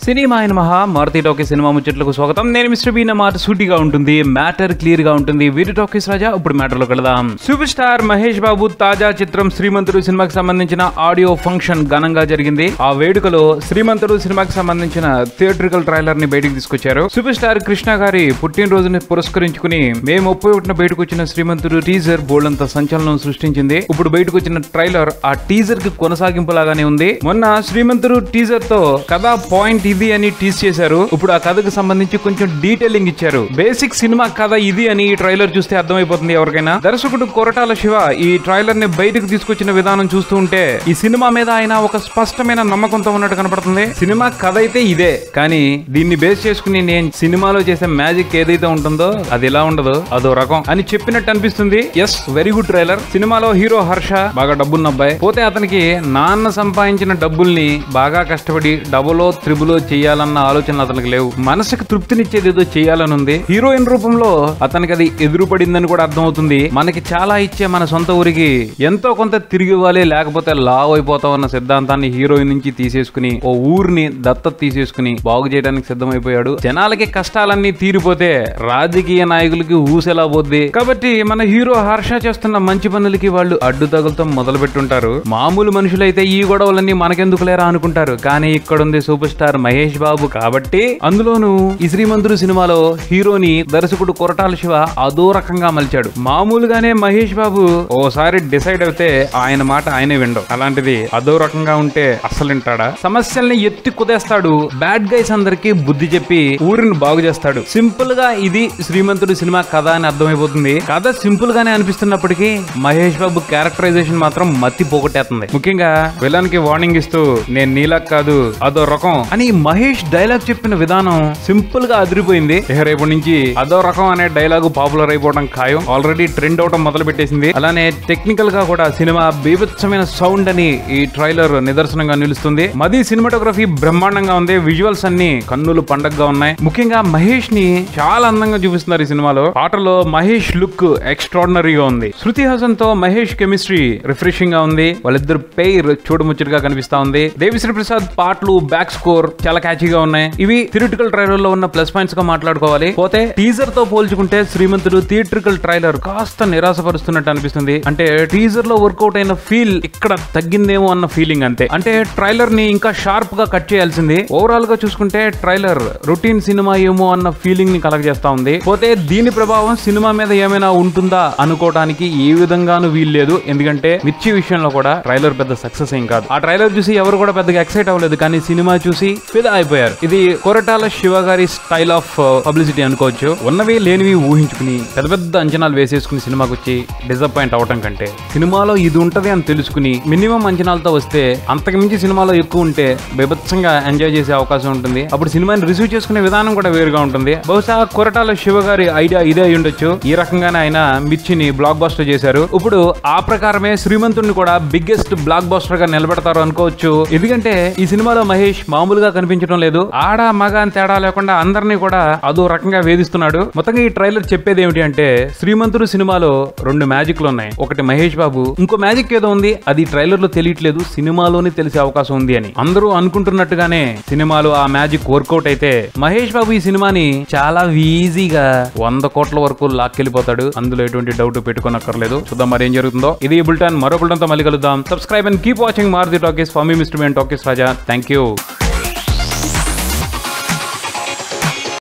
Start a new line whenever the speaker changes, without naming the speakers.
cinema అయిన మహా Maruti talkies cinema ముచ్చట్లకు స్వాగతం నేను మిస్టర్ బీన్ మాట సూటిగా ఉంటుంది మ్యాటర్ క్లియర్ గా ఉంటుంది వీరి టాకీస్ రాజా ఇప్పుడు మ్యాటర్ లో వెళదాం సూపర్ స్టార్ మహేష్ బాబు తాజా చిత్రం శ్రీమంతుడు సినిమాకి సంబంధించిన ఆడియో ఫంక్షన్ ఘనంగా జరిగింది ఆ వేడుకలో శ్రీమంతుడు సినిమాకి సంబంధించిన థియేట్రికల్ ట్రైలర్ ని బయటికి తీసుకొచ్చారు సూపర్ స్టార్ కృష్ణ గారి పుట్టినరోజుని పురస్కరించుకుని మేము ముప్పై ఒకటిన బయటకు వచ్చిన శ్రీమంతుడు టీజర్ బోల్డంత సంచలనం సృష్టించింది ఇప్పుడు బయటకు వచ్చిన ట్రైలర్ ఆ టీజర్ కి కొనసాగింపు లాగానే ఉంది మొన్న శ్రీమంతుడు టీజర్ తో కథ పాయింట్ ఇది అని టీజ్ చేశారు ఇప్పుడు ఆ కథకు సంబంధించి కొంచెం డీటెయిలింగ్ ఇచ్చారు బేసిక్ సినిమా కథ ఇది అని ఈ ట్రైలర్ చూస్తే అర్థమైపోతుంది ఎవరికైనా దర్శకుడు కొరటాల శివ ఈ ట్రైలర్ ని బయటకు తీసుకొచ్చిన విధానం చూస్తూ ఉంటే ఈ సినిమా మీద ఆయన ఒక స్పష్టమైన నమ్మకంతో ఉన్నట్టు కనపడుతుంది సినిమా కథ అయితే ఇదే కానీ దీన్ని బేస్ చేసుకుని నేను సినిమాలో చేసే మ్యాజిక్ ఏదైతే ఉంటుందో అది ఎలా ఉండదు అదో రకం అని చెప్పినట్టు అనిపిస్తుంది ఎస్ వెరీ గుడ్ ట్రైలర్ సినిమాలో హీరో హర్ష బాగా డబ్బున్న అబ్బాయి పోతే అతనికి నాన్న సంపాదించిన డబ్బుల్ని బాగా కష్టపడి డబులో త్రిబులో చేయాలన్న ఆలోచన అతనికి లేవు మనసుకు తృప్తినిచ్చేది ఏదో చేయాలని ఉంది హీరోయిన్ రూపంలో అతనికి అది ఎదురుపడిందని కూడా అర్థమవుతుంది మనకి చాలా ఇచ్చే మన సొంత ఊరికి ఎంతో కొంత తిరిగి ఇవ్వాలి లేకపోతే లావ్ అయిపోతామన్న సిద్ధాంతాన్ని హీరోయిన్ నుంచి తీసేసుకుని ఓ ఊరిని దత్తత తీసేసుకుని బాగు చేయడానికి సిద్ధమైపోయాడు జనాలకి కష్టాలన్నీ తీరిపోతే రాజకీయ నాయకులకి ఊసెలా పోద్ది కాబట్టి మన హీరో హర్ష చేస్తున్న మంచి పనులకి వాళ్ళు అడ్డు తగులతో మొదలు పెట్టుంటారు మామూలు మనుషులైతే ఈ గొడవలన్నీ మనకెందుకు లేరా అనుకుంటారు కానీ ఇక్కడ ఉంది సూపర్ స్టార్ మహేష్ బాబు కాబట్టి అందులోనూ ఈ శ్రీమంతుడు సినిమాలో హీరోని దర్శకుడు కొరటాల శివ అదో రకంగా మలిచాడు మామూలుగానే మహేష్ బాబు ఓసారి డిసైడ్ అయితే ఆయన మాట ఆయనే విండవు అలాంటిది అదో రకంగా ఉంటే అసలు వింటాడా సమస్యల్ని ఎత్తి కుదేస్తాడు బ్యాడ్ గైస్ అందరికి బుద్ధి చెప్పి ఊరిని బాగు చేస్తాడు సింపుల్ గా ఇది శ్రీమంతుడు సినిమా కథ అని అర్థమైపోతుంది కథ సింపుల్ గానే అనిపిస్తున్నప్పటికీ మహేష్ బాబు క్యారెక్టరైజేషన్ మాత్రం మత్తి పోగొట్టేస్తుంది ముఖ్యంగా విలన్ కి వార్నింగ్ ఇస్తూ నేను నీలా కాదు అదో రకం అని మహేష్ డైలాగ్ చెప్పిన విధానం సింపుల్ గా అదిరిపోయింది ఇక రేపటి నుంచి అదో రకం అనే డైలాగ్ పాపులర్ అయిపోవడం ఖాయం ఆల్రెడీ ట్రెండ్ అవడం మొదలు పెట్టేసింది అలానే టెక్నికల్ గా కూడా సినిమా బీభత్సమైన సౌండ్ అని ఈ ట్రైలర్ నిదర్శనంగా నిలుస్తుంది మది సినిమాటోగ్రఫీ బ్రహ్మాండంగా ఉంది విజువల్స్ అన్ని కన్నులు పండగగా ఉన్నాయి ముఖ్యంగా మహేష్ ని చాలా అందంగా చూపిస్తున్నారు ఈ సినిమాలో పాటలో మహేష్ లుక్ ఎక్స్ట్రాడినరీగా ఉంది శృతి హాసన్ తో మహేష్ కెమిస్ట్రీ రిఫ్రెషింగ్ గా ఉంది వాళ్ళిద్దరు పెయిర్ చూడముచ్చటగా కనిపిస్తా ఉంది దేవిశ్రీ ప్రసాద్ పాటలు బ్యాక్ స్కోర్ చాలా క్యాచీగా ఉన్నాయి ఇవి థియేటికల్ ట్రైలర్ లో ఉన్న ప్లస్ పాయింట్స్ గా మాట్లాడుకోవాలి పోతే టీజర్ తో పోల్చుకుంటే శ్రీమంతుడు థియేట్రికల్ ట్రైలర్ కాస్త నిరాశపరుస్తున్నట్టు అనిపిస్తుంది అంటే టీజర్ లో వర్కౌట్ అయిన ఫీల్ ఇక్కడ తగ్గిందేమో అన్న ఫీలింగ్ అంతే అంటే ట్రైలర్ ని ఇంకా షార్ప్ గా కట్ చేయాల్సింది ఓవరాల్ గా చూసుకుంటే ట్రైలర్ రొటీన్ సినిమా ఏమో అన్న ఫీలింగ్ ని కలగజేస్తా ఉంది పోతే దీని ప్రభావం సినిమా మీద ఏమైనా ఉంటుందా అనుకోవడానికి ఏ విధంగానూ వీల్లేదు ఎందుకంటే మిర్చి విషయంలో కూడా ట్రైలర్ పెద్ద సక్సెస్ ఏం కాదు ఆ ట్రైలర్ చూసి ఎవరు కూడా పెద్దగా ఎక్సైట్ అవ్వలేదు కానీ సినిమా చూసి ఫిదా అయిపోయారు ఇది కొరటాల శివ గారి స్టైల్ ఆఫ్ పబ్లిసిటీ అనుకోవచ్చు ఉన్నవి లేనివి ఊహించుకుని పెద్ద పెద్ద అంచనాలు వేసేసుకుని సినిమాకి వచ్చి డిసప్పాయింట్ అవటం కంటే సినిమాలో ఇది ఉంటది అని తెలుసుకుని మినిమం అంచనాలతో వస్తే అంతకు మించి సినిమాలో ఎక్కువ ఉంటే బీభత్సంగా ఎంజాయ్ చేసే అవకాశం ఉంటుంది అప్పుడు సినిమాని రిసీవ్ చేసుకునే విధానం కూడా వేరుగా ఉంటుంది బహుశా కొరటాల శివ గారి ఐడియా ఇదే అయి ఉండొచ్చు ఈ రకంగానే ఆయన మిర్చిని బ్లాక్ బస్టర్ చేశారు ఇప్పుడు ఆ ప్రకారమే శ్రీమంతుడిని కూడా బిగ్గెస్ట్ బ్లాక్ బస్టర్ గా నిలబెడతారు అనుకోవచ్చు ఎందుకంటే ఈ సినిమాలో మహేష్ మామూలుగా కనిపించడం లేదు ఆడ మగ అని తేడా లేకుండా అందరినీ కూడా అదో రకంగా వేధిస్తున్నాడు మొత్తంగా ఈ ట్రైలర్ చెప్పేది ఏమిటి అంటే శ్రీమంతుడు సినిమాలో రెండు మ్యాజిక్లు ఉన్నాయి ఒకటి మహేష్ బాబు ఇంకో మ్యాజిక్ ఏదో ఉంది అది ట్రైలర్ లో తెలియట్లేదు సినిమాలోనే తెలిసే అవకాశం ఉంది అని అందరూ అనుకుంటున్నట్టుగానే సినిమాలో ఆ మ్యాజిక్ వర్కౌట్ అయితే మహేష్ బాబు ఈ సినిమాని చాలా ఈజీగా వంద కోట్ల వరకు లాక్కెళ్ళిపోతాడు అందులో ఎటువంటి డౌట్ పెట్టుకోనక్కర్లేదు చూద్దాం మరి ఏం జరుగుతుందో ఇది ఈ బుల్టన్ మరో బుల్టన్ తో మళ్ళీ కలుద్దాం subscribe and keep watching Maruthi talkies for మీ mister talkies Raja thank you